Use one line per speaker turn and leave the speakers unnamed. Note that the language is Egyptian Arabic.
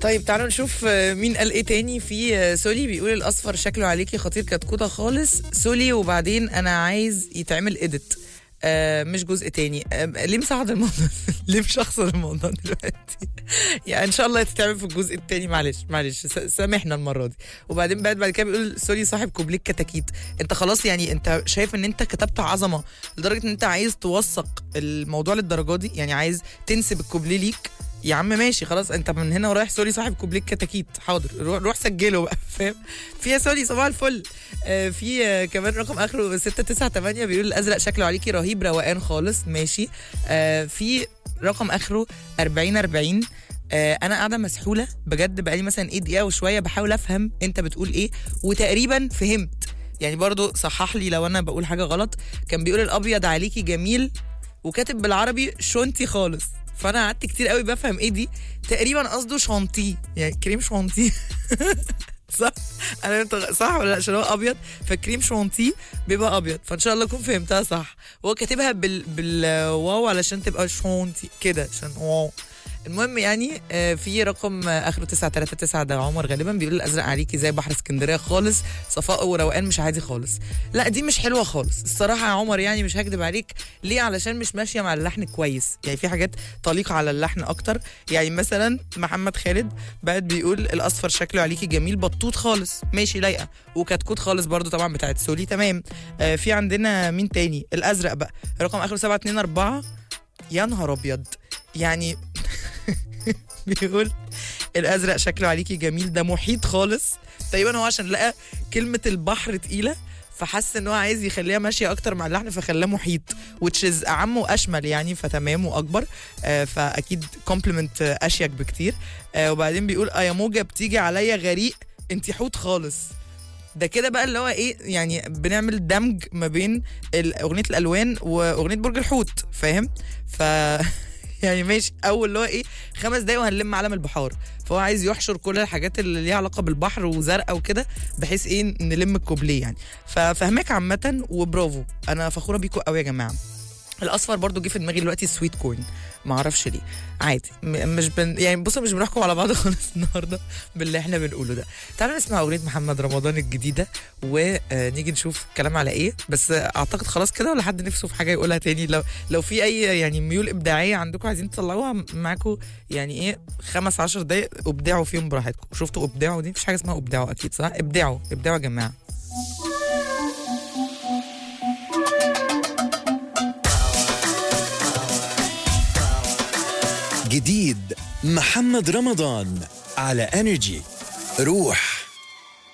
طيب تعالوا نشوف آه، مين قال ايه تاني في آه، سولي بيقول الاصفر شكله عليكي خطير كتكوته خالص سولي وبعدين انا عايز يتعمل اديت آه مش جزء تاني آه ليه مصعد الموضوع ليه مشخصن الموضوع دلوقتي يعني ان شاء الله تتعمل في الجزء التاني معلش معلش س- سامحنا المره دي وبعدين بعد بعد كده بيقول سوري صاحب كوبليك كتاكيت انت خلاص يعني انت شايف ان انت كتبت عظمه لدرجه ان انت عايز توثق الموضوع للدرجه دي يعني عايز تنسب الكوبليه ليك يا عم ماشي خلاص انت من هنا ورايح سوري صاحب كوبليك كتاكيت حاضر روح, روح سجله بقى فاهم فيها سوري صباح الفل آه في آه كمان رقم اخره 698 بيقول الازرق شكله عليكي رهيب روقان خالص ماشي آه في رقم اخره 40 40 آه انا قاعده مسحوله بجد بقالي مثلا ايه دقيقه وشويه بحاول افهم انت بتقول ايه وتقريبا فهمت يعني برضو صحح لي لو انا بقول حاجه غلط كان بيقول الابيض عليكي جميل وكاتب بالعربي شونتي خالص فانا قعدت كتير قوي بفهم ايه دي تقريبا قصده شانتيه يعني كريم شانتيه صح انا انت صح ولا لا عشان هو ابيض فكريم شانتيه بيبقى ابيض فان شاء الله اكون فهمتها صح وهو كاتبها بال بالواو علشان تبقى شانتي كده عشان واو المهم يعني آه، في رقم آه، اخره 939 ده عمر غالبا بيقول الازرق عليكي زي بحر اسكندريه خالص صفاء وروقان مش عادي خالص لا دي مش حلوه خالص الصراحه يا عمر يعني مش هكدب عليك ليه علشان مش ماشيه مع اللحن كويس يعني في حاجات طليقه على اللحن اكتر يعني مثلا محمد خالد بعد بيقول الاصفر شكله عليكي جميل بطوط خالص ماشي لايقه وكتكوت خالص برضو طبعا بتاعت سولي تمام آه في عندنا مين تاني الازرق بقى رقم اخره 724 يا نهار ابيض يعني بيقول الازرق شكله عليكي جميل ده محيط خالص تقريبا هو عشان لقى كلمه البحر تقيله فحس ان هو عايز يخليها ماشيه اكتر مع اللحن فخلاه محيط which is اعم واشمل يعني فتمام واكبر آه فاكيد كومبلمنت اشيك بكتير آه وبعدين بيقول اه يا موجه بتيجي عليا غريق انت حوت خالص ده كده بقى اللي هو ايه يعني بنعمل دمج ما بين ال- اغنيه الالوان واغنيه برج الحوت فاهم ف يعني ماشي اول اللي هو ايه خمس دقايق وهنلم علم البحار فهو عايز يحشر كل الحاجات اللي ليها علاقه بالبحر وزرقاء وكده بحيث ايه نلم الكوبليه يعني ففهمك عامه وبرافو انا فخوره بيكم قوي يا جماعه الاصفر برضو جه في دماغي دلوقتي سويت كورن ما اعرفش ليه عادي م- مش بن يعني بصوا مش بنحكم على بعض خالص النهارده باللي احنا بنقوله ده تعالوا نسمع اغنيه محمد رمضان الجديده ونيجي نشوف الكلام على ايه بس اعتقد خلاص كده ولا حد نفسه في حاجه يقولها تاني لو لو في اي يعني ميول ابداعيه عندكم عايزين تطلعوها معاكم يعني ايه خمس عشر دقايق ابدعوا فيهم براحتكم شفتوا ابدعوا دي مفيش حاجه اسمها ابدعوا اكيد صح ابدعوا ابدعوا يا جماعه
جديد محمد رمضان على انرجي روح